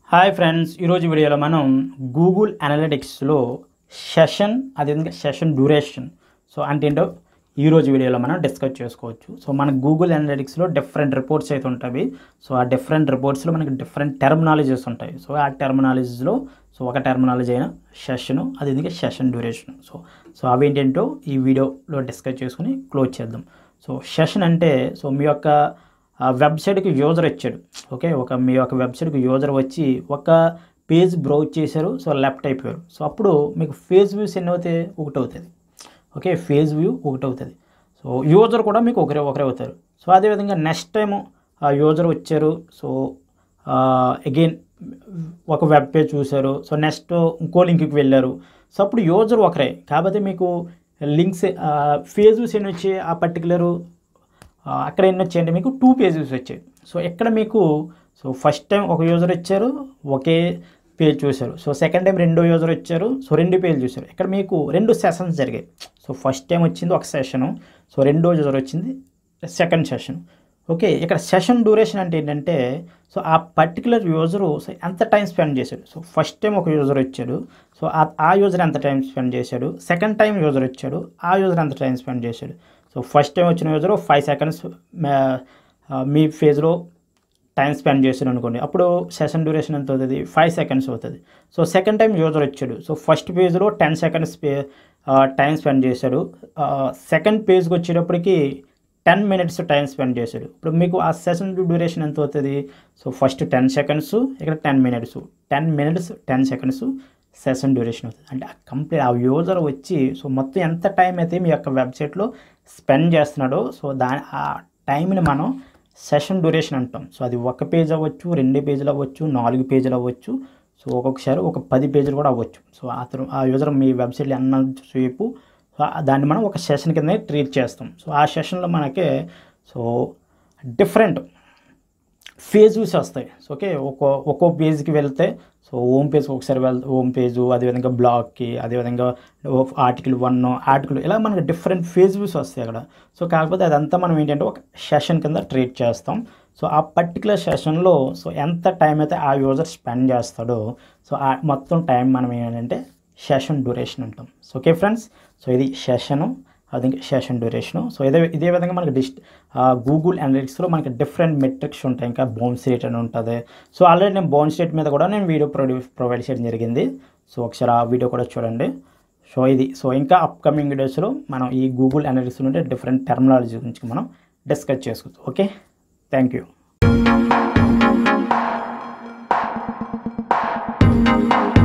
hi friends ఈరోజు వీడియోలో మనం గూగుల్ అనలిటిక్స్లో సెషన్ అదేవిధంగా సెషన్ డ్యూరేషన్ సో అంటే ఏంటో ఈరోజు వీడియోలో మనం డిస్కస్ చేసుకోవచ్చు సో మన గూగుల్ అనలిటిక్స్లో డిఫరెంట్ రిపోర్ట్స్ అయితే ఉంటాయి సో ఆ డిఫరెంట్ రిపోర్ట్స్లో మనకి డిఫరెంట్ టెర్మినాలజీస్ ఉంటాయి సో ఆ టెర్మినాలజీస్లో సో ఒక టెర్మినాలజీ అయిన సెషను అదేవిధంగా సెషన్ డ్యూరేషన్ సో సో అవేంటేంటో ఈ వీడియోలో డిస్కస్ చేసుకుని క్లోజ్ చేద్దాం సో సెషన్ అంటే సో మీ యొక్క ఆ వెబ్సైట్కి యూజర్ వచ్చాడు ఓకే ఒక మీ యొక్క వెబ్సైట్కి యూజర్ వచ్చి ఒక పేజ్ బ్రౌజ్ చేశారు సో లెఫ్ట్ అయిపోయారు సో అప్పుడు మీకు ఫేజ్ వ్యూస్ ఎన్ని అవుతాయి ఒకటి అవుతుంది ఓకే ఫేజ్ వ్యూ ఒకటి అవుతుంది సో యూజర్ కూడా మీకు ఒకరే ఒకరే అవుతారు సో అదేవిధంగా నెక్స్ట్ టైం ఆ యూజర్ వచ్చారు సో అగైన్ ఒక వెబ్ పేజ్ చూశారు సో నెక్స్ట్ ఇంకో లింక్కి వెళ్ళారు సో అప్పుడు యూజర్ ఒకరే కాకపోతే మీకు లింక్స్ ఫేజ్ వ్యూస్ ఎన్ని వచ్చి ఆ పర్టికులరు ఆ, అక్కడ ఎన్ని వచ్చాయంటే మీకు టూ పేజెస్ వచ్చాయి సో ఎక్కడ మీకు సో ఫస్ట్ టైం ఒక యూజర్ వచ్చారు ఒకే పేజ్ చూశారు సో సెకండ్ టైం రెండో యూజర్ వచ్చారు సో రెండు పేజ్ చూశారు ఇక్కడ మీకు రెండు సెషన్స్ జరిగాయి సో ఫస్ట్ టైం వచ్చింది ఒక సెషను సో రెండో యూజర్ వచ్చింది సెకండ్ సెషన్ ఓకే ఇక్కడ సెషన్ డ్యూరేషన్ అంటే ఏంటంటే సో ఆ పర్టికులర్ యూజరు సో ఎంత టైం స్పెండ్ చేశాడు సో ఫస్ట్ టైం ఒక యూజర్ వచ్చాడు సో ఆ- ఆ యూజర్ ఎంత టైం స్పెండ్ చేశాడు సెకండ్ టైం యూజర్ వచ్చాడు ఆ యూజర్ ఎంత టైం స్పెండ్ చేశాడు సో ఫస్ట్ టైం వచ్చిన యూజర్ ఫైవ్ సెకండ్స్ మీ ఫేజ్లో టైం స్పెండ్ చేశాడు అనుకోండి అప్పుడు సెషన్ డ్యూరేషన్ ఎంత అవుతుంది ఫైవ్ సెకండ్స్ అవుతుంది సో సెకండ్ టైం యూజర్ వచ్చాడు సో ఫస్ట్ పేజ్లో టెన్ సెకండ్స్ పే టైం స్పెండ్ చేశాడు సెకండ్ పేజ్కి వచ్చేటప్పటికి టెన్ మినిట్స్ టైం స్పెండ్ చేశాడు ఇప్పుడు మీకు ఆ సెషన్ డ్యూరేషన్ ఎంత అవుతుంది సో ఫస్ట్ టెన్ సెకండ్స్ ఇక్కడ ten minutes ten minutes ten seconds session duration అవుతుంది అంటే ఆ కంప్లీట్ ఆ యూజర్ వచ్చి సో మొత్తం ఎంత టైం అయితే మీ యొక్క వెబ్సైట్లో స్పెండ్ చేస్తున్నాడో సో దాని ఆ టైంని మనం సెషన్ డ్యూరేషన్ అంటాం సో అది ఒక పేజ్ అవ్వచ్చు రెండు పేజీలు అవ్వచ్చు నాలుగు పేజీలు అవ్వచ్చు సో ఒక్కొక్కసారి ఒక పది పేజీలు కూడా అవ్వచ్చు సో అతను ఆ యూజర్ మీ వెబ్సైట్లో అన్నంతసేపు సో ఆ- దాన్ని మనం ఒక సెషన్ కింద ట్రీట్ చేస్తాం సో ఆ సెషన్లో మనకి సో డిఫరెంట్ ఫేజ్ వ్యూస్ వస్తాయి సో ఓకే ఒక్కో ఒక్కో పేజ్కి వెళ్తే సో హోమ్ పేజ్కి ఒకసారి వెళ్ హోమ్ పేజు అదేవిధంగా బ్లాగ్కి అదేవిధంగా ఆర్టికల్ వన్ ఆర్టికల్ ఇలా మనకి డిఫరెంట్ ఫేజ్ వ్యూస్ వస్తాయి అక్కడ సో కాకపోతే అదంతా మనం ఏంటంటే ఒక సెషన్ కింద ట్రీట్ చేస్తాం సో ఆ పర్టికులర్ సెషన్లో సో ఎంత టైం అయితే ఆ యూజర్ స్పెండ్ చేస్తాడో సో ఆ మొత్తం టైం మనం ఏంటంటే సెషన్ డ్యూరేషన్ అంటాం సో ఓకే ఫ్రెండ్స్ సో ఇది సెషను అది సెషన్ డ్యూరేషను సో ఇదే ఇదే విధంగా మనకి డిస్ట్ గూగుల్ అనలిటిక్స్లో మనకి డిఫరెంట్ మెట్రిక్స్ ఉంటాయి ఇంకా బౌన్స్ రేట్ అని ఉంటుంది సో ఆల్రెడీ నేను బౌన్స్ రేట్ మీద కూడా నేను వీడియో ప్రొడ్యూస్ ప్రొవైడ్ చేయడం జరిగింది సో ఒకసారి ఆ వీడియో కూడా చూడండి సో ఇది సో ఇంకా అప్కమింగ్ వీడియోస్లో మనం ఈ గూగుల్ అనలిటిక్స్ నుండి డిఫరెంట్ టెర్మినాలజీ గురించి మనం డిస్కస్ చేసుకోవచ్చు ఓకే థ్యాంక్ యూ